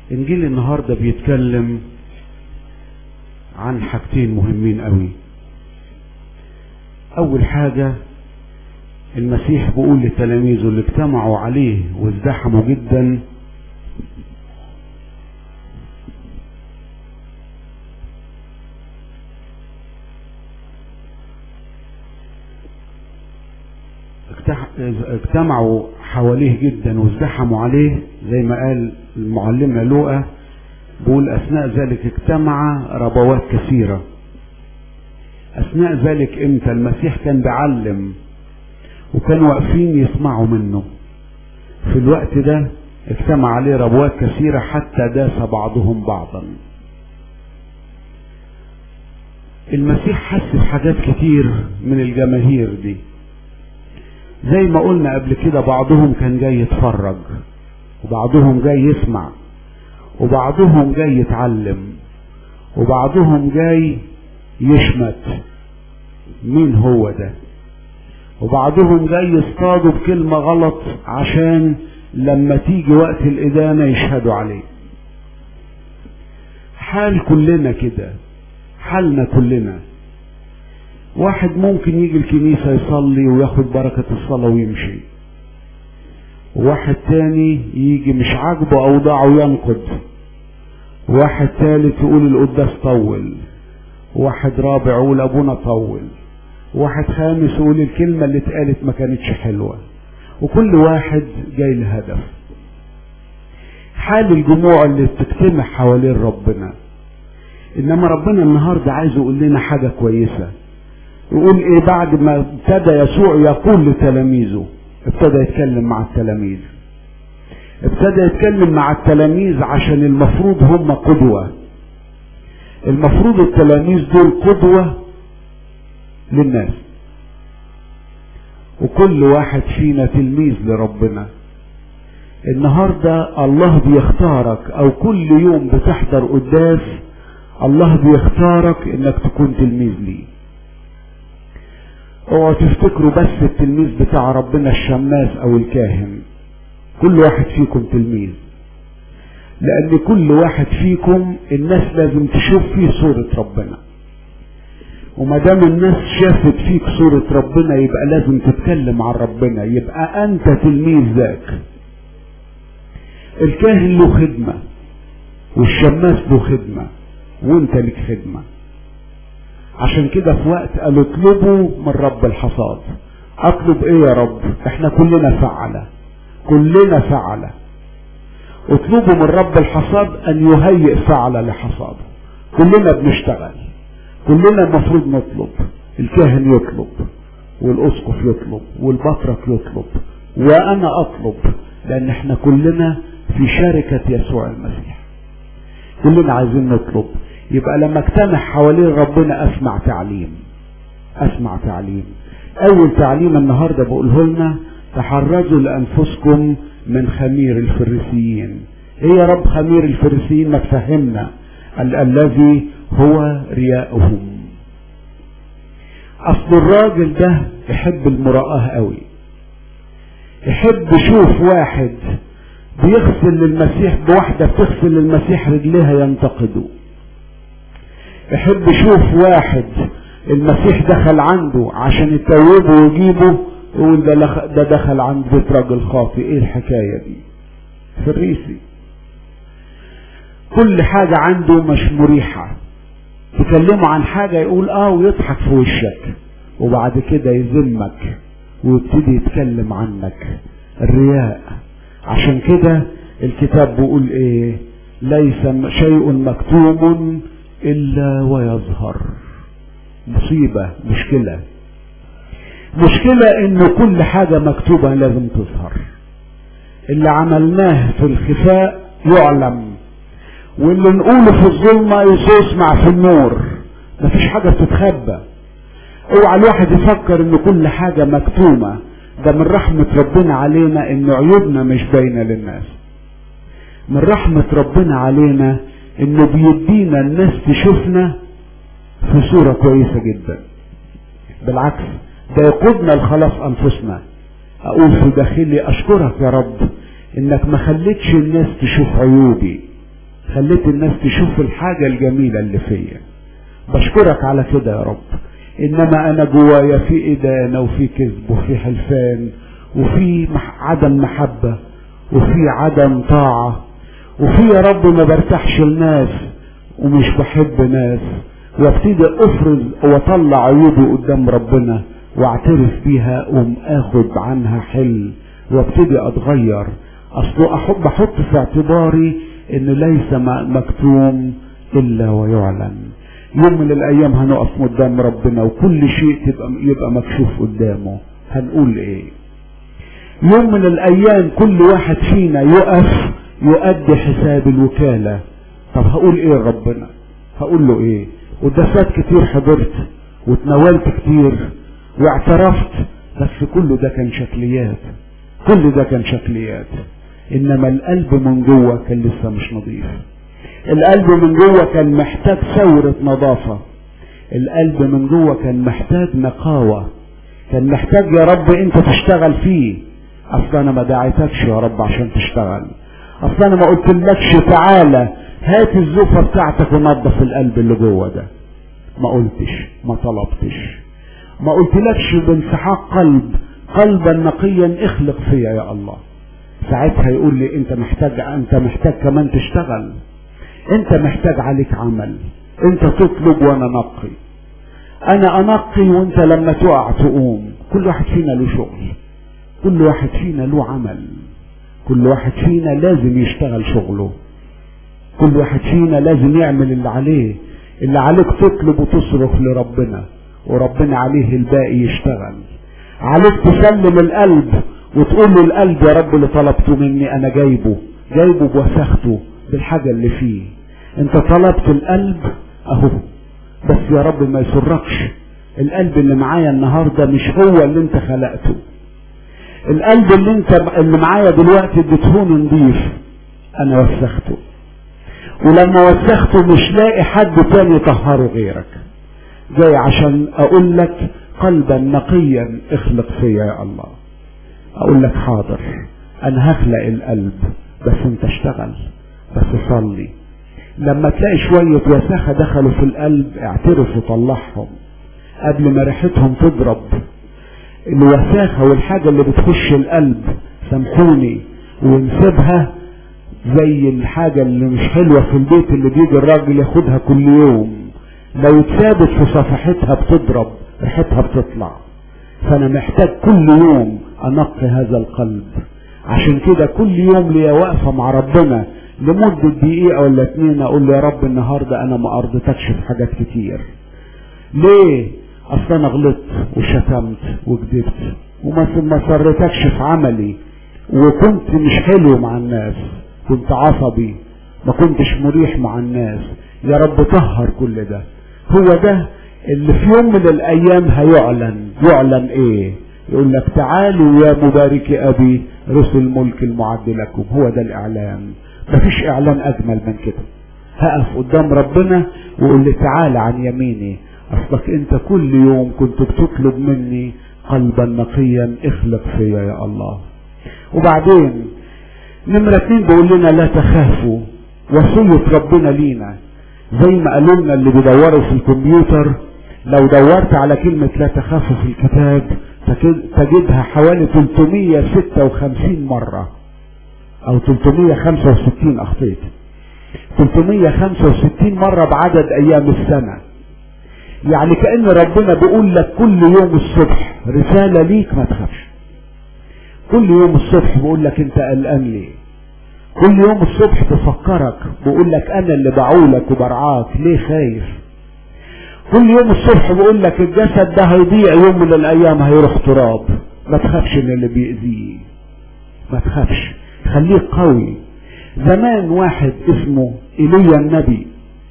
انجيل النهارده بيتكلم عن حاجتين مهمين قوي اول حاجه المسيح بيقول لتلاميذه اللي اجتمعوا عليه وازدحموا جدا اجتمعوا حواليه جدا وازدحموا عليه زي ما قال المعلمنا لوقا بيقول اثناء ذلك اجتمع ربوات كثيره اثناء ذلك امتى المسيح كان بيعلم وكانوا واقفين يسمعوا منه في الوقت ده اجتمع عليه ربوات كثيره حتى داس بعضهم بعضا المسيح حس بحاجات كتير من الجماهير دي زي ما قلنا قبل كده بعضهم كان جاي يتفرج وبعضهم جاي يسمع وبعضهم جاي يتعلم وبعضهم جاي يشمت مين هو ده وبعضهم جاي يصطادوا بكلمة غلط عشان لما تيجي وقت الإدانة يشهدوا عليه حال كلنا كده حالنا كلنا واحد ممكن يجي الكنيسة يصلي وياخد بركة الصلاة ويمشي واحد تاني يجي مش عاجبه أوضاعه ينقد واحد تالت يقول القداس طول واحد رابع يقول أبونا طول واحد خامس يقول الكلمة اللي اتقالت ما كانتش حلوة وكل واحد جاي لهدف حال الجموع اللي بتجتمع حوالين ربنا انما ربنا النهارده عايز يقول لنا حاجه كويسه يقول ايه بعد ما ابتدى يسوع يقول لتلاميذه ابتدى يتكلم مع التلاميذ ابتدى يتكلم مع التلاميذ عشان المفروض هم قدوة المفروض التلاميذ دول قدوة للناس وكل واحد فينا تلميذ لربنا النهاردة الله بيختارك او كل يوم بتحضر قداس الله بيختارك انك تكون تلميذ ليه اوعوا تفتكروا بس التلميذ بتاع ربنا الشماس او الكاهن كل واحد فيكم تلميذ لان كل واحد فيكم الناس لازم تشوف فيه صورة ربنا وما دام الناس شافت فيك صورة ربنا يبقى لازم تتكلم عن ربنا يبقى انت تلميذ ذاك الكاهن له خدمة والشماس له خدمة وانت لك خدمه عشان كده في وقت قالوا اطلبوا من رب الحصاد اطلب ايه يا رب احنا كلنا فعلة كلنا فعلة اطلبوا من رب الحصاد ان يهيئ فعلة لحصاده كلنا بنشتغل كلنا المفروض نطلب الكاهن يطلب والاسقف يطلب والبطرك يطلب وانا اطلب لان احنا كلنا في شركة يسوع المسيح كلنا عايزين نطلب يبقى لما اجتمع حوالين ربنا اسمع تعليم اسمع تعليم اول تعليم النهارده بقوله لنا تحرزوا لانفسكم من خمير الفريسيين ايه يا رب خمير الفريسيين ما تفهمنا ال- الذي هو رياؤهم اصل الراجل ده يحب المراءة قوي يحب يشوف واحد بيغسل للمسيح بواحدة بتغسل للمسيح رجليها ينتقده يحب يشوف واحد المسيح دخل عنده عشان يتوبه ويجيبه يقول ده, لخ... ده دخل عند بيت راجل خاطئ ايه الحكاية دي فريسي كل حاجة عنده مش مريحة تكلمه عن حاجة يقول اه ويضحك في وشك وبعد كده يذمك ويبتدي يتكلم عنك الرياء عشان كده الكتاب بيقول ايه ليس شيء مكتوم الا ويظهر مصيبة مشكلة مشكلة ان كل حاجة مكتوبة لازم تظهر اللي عملناه في الخفاء يعلم واللي نقوله في الظلمة يسمع في النور مفيش حاجة بتتخبى اوعى الواحد يفكر ان كل حاجة مكتومة ده من رحمة ربنا علينا ان عيوبنا مش باينة للناس من رحمة ربنا علينا انه بيدينا الناس تشوفنا في صورة كويسة جدا بالعكس ده يقودنا لخلاص انفسنا اقول في داخلي اشكرك يا رب انك ما خليتش الناس تشوف عيوبي خليت الناس تشوف الحاجة الجميلة اللي فيا بشكرك على كده يا رب انما انا جوايا في ادانة وفي كذب وفي حلفان وفي عدم محبة وفي عدم طاعة وفي يا رب ما برتاحش لناس ومش بحب ناس وابتدي افرز واطلع عيوبي قدام ربنا واعترف بيها واخد عنها حل وابتدي اتغير اصل احب احط في اعتباري ان ليس مكتوم الا ويعلن يوم من الايام هنقف قدام ربنا وكل شيء تبقى يبقى مكشوف قدامه هنقول ايه يوم من الايام كل واحد فينا يقف يؤدي حساب الوكالة طب هقول ايه ربنا هقول له ايه ودفات كتير حضرت وتناولت كتير واعترفت بس كل ده كان شكليات كل ده كان شكليات انما القلب من جوه كان لسه مش نظيف القلب من جوه كان محتاج ثورة نظافة القلب من جوه كان محتاج نقاوة كان محتاج يا رب انت تشتغل فيه اصل انا ما دعيتكش يا رب عشان تشتغل اصل انا ما قلتلكش تعالى هات الزوفة بتاعتك ونظف القلب اللي جوه ده ما قلتش ما طلبتش ما قلتلكش بانسحاق قلب قلبا نقيا اخلق فيا يا الله ساعتها يقول لي انت محتاج انت محتاج كمان تشتغل انت محتاج عليك عمل انت تطلب وانا نقي انا انقي وانت لما تقع تقوم كل واحد فينا له شغل كل واحد فينا له عمل كل واحد فينا لازم يشتغل شغله كل واحد فينا لازم يعمل اللي عليه اللي عليك تطلب وتصرخ لربنا وربنا عليه الباقي يشتغل عليك تسلم القلب وتقول له القلب يا رب اللي طلبته مني انا جايبه جايبه بوساخته بالحاجة اللي فيه انت طلبت القلب اهو بس يا رب ما يسركش القلب اللي معايا النهاردة مش هو اللي انت خلقته القلب اللي انت اللي معايا دلوقتي اديتهوني نضيف انا وسخته ولما وسخته مش لاقي حد تاني يطهره غيرك جاي عشان اقول لك قلبا نقيا اخلق فيا يا الله اقول لك حاضر انا هخلق القلب بس انت اشتغل بس صلي لما تلاقي شوية وساخة دخلوا في القلب اعترف وطلعهم قبل ما ريحتهم تضرب الوساخة والحاجة اللي بتخش القلب سامحوني ونسيبها زي الحاجة اللي مش حلوة في البيت اللي بيجي الراجل ياخدها كل يوم لو اتثابت في صفحتها بتضرب ريحتها بتطلع فانا محتاج كل يوم انقي هذا القلب عشان كده كل يوم ليا واقفة مع ربنا لمدة دقيقة ولا اتنين اقول له يا رب النهاردة انا ما ارضتكش في حاجات كتير ليه اصل انا غلطت وشتمت وكذبت وما ما سرتكش في عملي وكنت مش حلو مع الناس كنت عصبي ما كنتش مريح مع الناس يا رب طهر كل ده هو ده اللي في يوم من الايام هيعلن يعلن ايه يقول لك تعالوا يا مبارك ابي رسل الملك المعد لكم هو ده الاعلان مفيش اعلان اجمل من كده هقف قدام ربنا ويقول لي تعالى عن يميني اصلك انت كل يوم كنت بتطلب مني قلبا نقيا اخلق فيا يا الله وبعدين نمرة اتنين بيقول لنا لا تخافوا وصية ربنا لينا زي ما قالوا لنا اللي بيدوروا في الكمبيوتر لو دورت على كلمة لا تخافوا في الكتاب تجدها حوالي 356 مرة او 365 اخطيت 365 مرة بعدد ايام السنة يعني كأن ربنا بيقول لك كل يوم الصبح رسالة ليك ما تخافش كل يوم الصبح بيقول لك انت قلقان ليه كل يوم الصبح بفكرك بقول لك انا اللي بعولك وبرعاك ليه خايف كل يوم الصبح بقول لك الجسد ده هيضيع يوم من الايام هيروح تراب ما تخافش من اللي بيأذيه ما تخافش خليك قوي زمان واحد اسمه ايليا النبي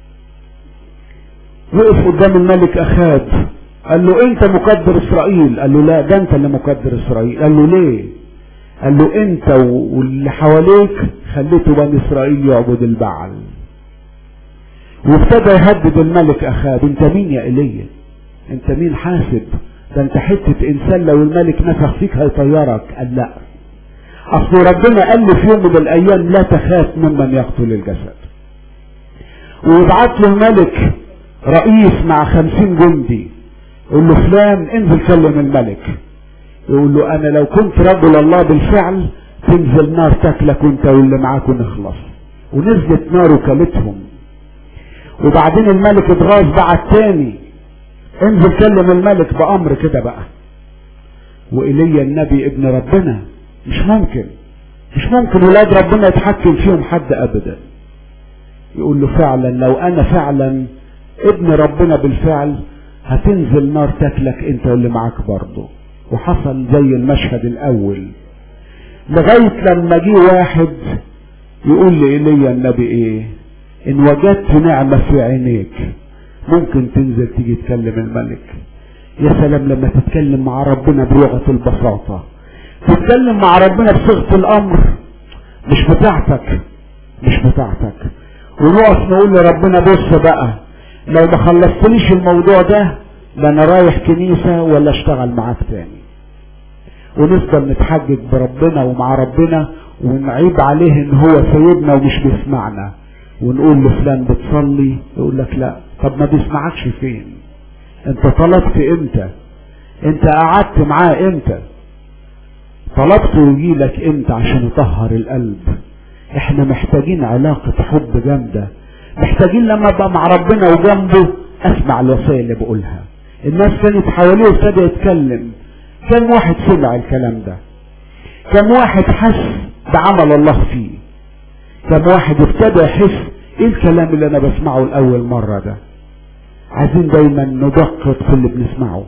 وقف قدام الملك اخاب قال له انت مقدر اسرائيل قال له لا ده انت اللي مقدر اسرائيل قال له ليه قال له انت واللي حواليك خليتوا بني اسرائيل يعبد البعل وابتدى يهدد الملك اخاب انت مين يا ايليا انت مين حاسب ده انت حتة انسان لو الملك نفخ فيك هيطيرك قال لا اصل ربنا قال لي في يوم من الايام لا تخاف ممن يقتل الجسد ويبعت له الملك رئيس مع خمسين جندي يقول له فلان انزل كلم الملك يقول له انا لو كنت رجل الله بالفعل تنزل نار تاكلك وانت واللي معاك ونخلص ونزلت نار وكلتهم وبعدين الملك اتغاظ بعت تاني انزل كلم الملك بامر كده بقى وإيليا النبي ابن ربنا مش ممكن مش ممكن ولاد ربنا يتحكم فيهم حد ابدا يقول له فعلا لو انا فعلا ابن ربنا بالفعل هتنزل نار تاكلك انت واللي معاك برضه وحصل زي المشهد الاول لغاية لما جه واحد يقول لإيليا النبي ايه ان وجدت نعمة في عينيك ممكن تنزل تيجي تكلم الملك يا سلام لما تتكلم مع ربنا بلغة البساطة تتكلم مع ربنا بصيغة الامر مش بتاعتك مش بتاعتك ونقف نقول لربنا بص بقى لو ما خلصتليش الموضوع ده لا انا رايح كنيسة ولا اشتغل معاك تاني ونفضل نتحجج بربنا ومع ربنا ونعيب عليه ان هو سيدنا ومش بيسمعنا ونقول لفلان بتصلي يقول لك لا طب ما بيسمعكش فين انت طلبت امتى انت قعدت معاه امتى طلبت يجي لك امتى عشان يطهر القلب احنا محتاجين علاقة حب جامدة محتاجين لما ابقى مع ربنا وجنبه اسمع الوصية اللي بقولها الناس كانت حواليه وابتدى يتكلم كم واحد سمع الكلام ده كم واحد حس بعمل الله فيه كم واحد ابتدى يحس ايه الكلام اللي انا بسمعه لاول مرة ده عايزين دايما ندقق في اللي بنسمعه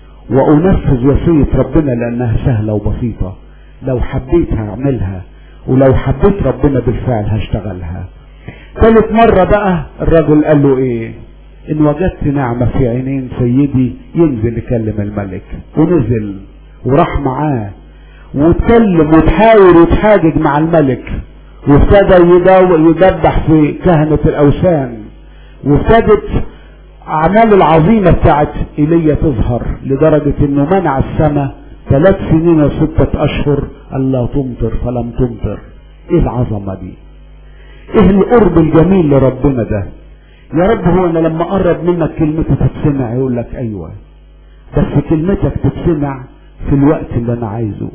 وانفذ وصية ربنا لانها سهلة وبسيطة لو حبيت هعملها ولو حبيت ربنا بالفعل هشتغلها ثالث مرة بقى الرجل قال له ايه ان وجدت نعمة في عينين سيدي ينزل يكلم الملك ونزل وراح معاه واتكلم وتحاور وتحاجج مع الملك وابتدى يدبح في كهنة الاوثان وابتدت اعمال العظيمة بتاعت ايليا تظهر لدرجة انه منع السماء ثلاث سنين وستة اشهر الا تمطر فلم تمطر ايه العظمة دي ايه القرب الجميل لربنا ده يا رب هو انا لما اقرب منك كلمتي تتسمع يقول لك ايوه بس كلمتك تتسمع في الوقت اللي انا عايزه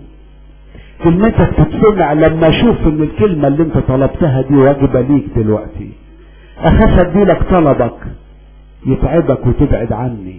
كلمتك تتسمع لما اشوف ان الكلمة اللي انت طلبتها دي واجبة ليك دلوقتي اخاف اديلك طلبك يتعبك وتبعد عني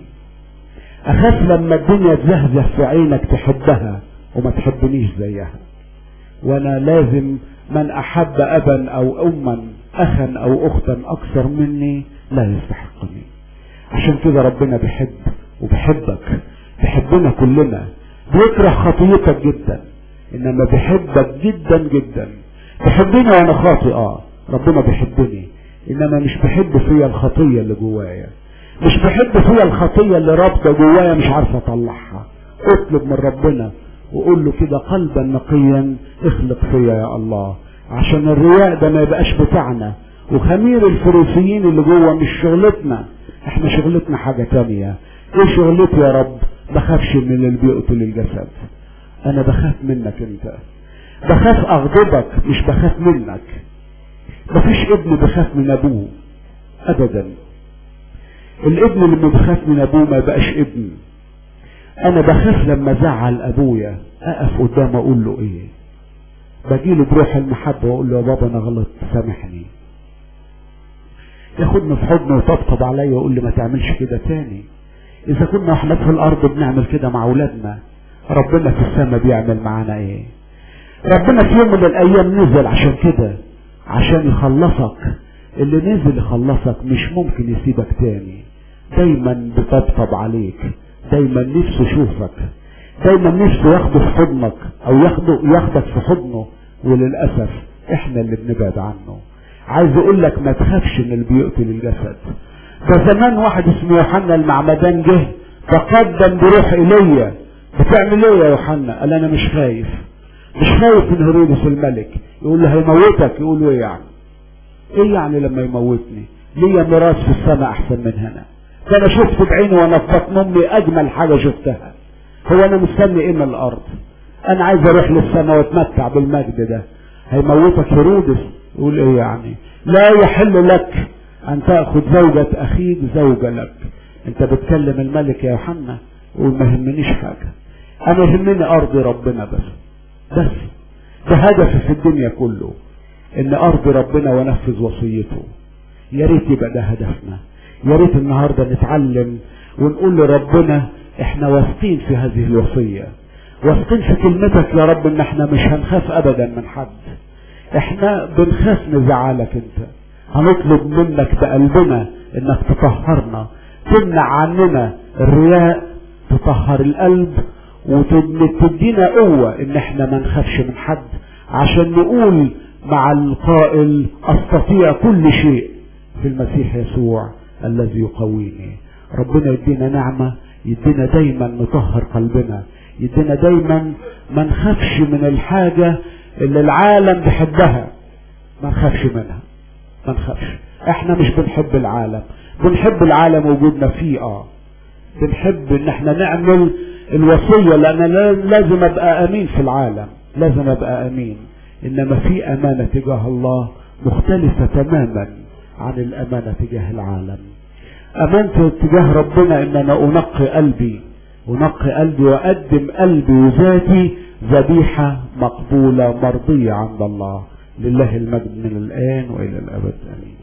اخاف لما الدنيا تزهزه في عينك تحبها وما تحبنيش زيها وانا لازم من احب ابا او اما اخا او اختا اكثر مني لا يستحقني عشان كده ربنا بيحب وبيحبك بيحبنا كلنا بيكره خطيتك جدا انما بيحبك جدا جدا بيحبني وانا خاطئ اه ربنا بيحبني انما مش بيحب فيا الخطيه اللي جوايا مش بحب فيها الخطية اللي رابطة جوايا مش عارف اطلعها اطلب من ربنا وقول له كده قلبا نقيا اخلق فيا يا الله عشان الرياء ده ما يبقاش بتاعنا وخمير الفروسيين اللي جوه مش شغلتنا احنا شغلتنا حاجة تانية ايه شغلتي يا رب بخافش من اللي بيقتل الجسد انا بخاف منك انت بخاف اغضبك مش بخاف منك مفيش ابن بخاف من ابوه ابدا الابن اللي بخاف من ابوه ما يبقاش ابن انا بخاف لما زعل ابويا اقف قدامه اقول له ايه بجيله بروح المحبة واقول له يا بابا انا غلط سامحني ياخدني في حضنه ويطبطب عليا ويقول لي ما تعملش كده تاني اذا كنا احنا في الارض بنعمل كده مع اولادنا ربنا في السماء بيعمل معانا ايه ربنا في يوم من الايام نزل عشان كده عشان يخلصك اللي نزل يخلصك مش ممكن يسيبك تاني دايما بيطبطب عليك دايما نفسه يشوفك دايما نفسه ياخده في حضنك او ياخده ياخدك في حضنه وللاسف احنا اللي بنبعد عنه عايز اقول لك ما تخافش من اللي بيقتل الجسد ده زمان واحد اسمه يوحنا المعمدان جه تقدم بروح ايليا بتعمل ايه يا يوحنا قال انا مش خايف مش خايف من هيرودس الملك يقول له هيموتك يقول له ايه يعني ايه يعني لما يموتني ليا ميراث في السماء احسن من هنا ده انا شفت بعيني وانا في بطن امي اجمل حاجه شفتها هو انا مستني ايه من الارض انا عايز اروح للسماء واتمتع بالمجد ده هيموتك هيرودس يقول ايه يعني لا يحل لك ان تأخذ زوجة اخيك زوجة لك انت بتكلم الملك يا يوحنا وما يهمنيش حاجة انا يهمني ارضي ربنا بس بس ده هدفي في الدنيا كله ان ارضي ربنا وانفذ وصيته يا ريت يبقى ده هدفنا يا ريت النهارده نتعلم ونقول لربنا احنا واثقين في هذه الوصيه واثقين في كلمتك يا رب ان احنا مش هنخاف ابدا من حد احنا بنخاف نزعلك انت هنطلب منك بقلبنا انك تطهرنا تمنع عننا الرياء تطهر القلب وتدينا قوة ان احنا ما نخافش من حد عشان نقول مع القائل استطيع كل شيء في المسيح يسوع الذي يقويني ربنا يدينا نعمة يدينا دايما نطهر قلبنا يدينا دايما ما نخافش من الحاجة اللي العالم بيحبها ما نخافش منها ما نخافش احنا مش بنحب العالم بنحب العالم وجودنا فيه اه بنحب ان احنا نعمل الوصية لان لازم ابقى امين في العالم لازم ابقى امين انما في امانة تجاه الله مختلفة تماما عن الامانة تجاه العالم امانة تجاه ربنا ان انا انقي قلبي انقي قلبي واقدم قلبي وذاتي ذبيحة مقبولة مرضية عند الله لله المجد من الان والى الابد امين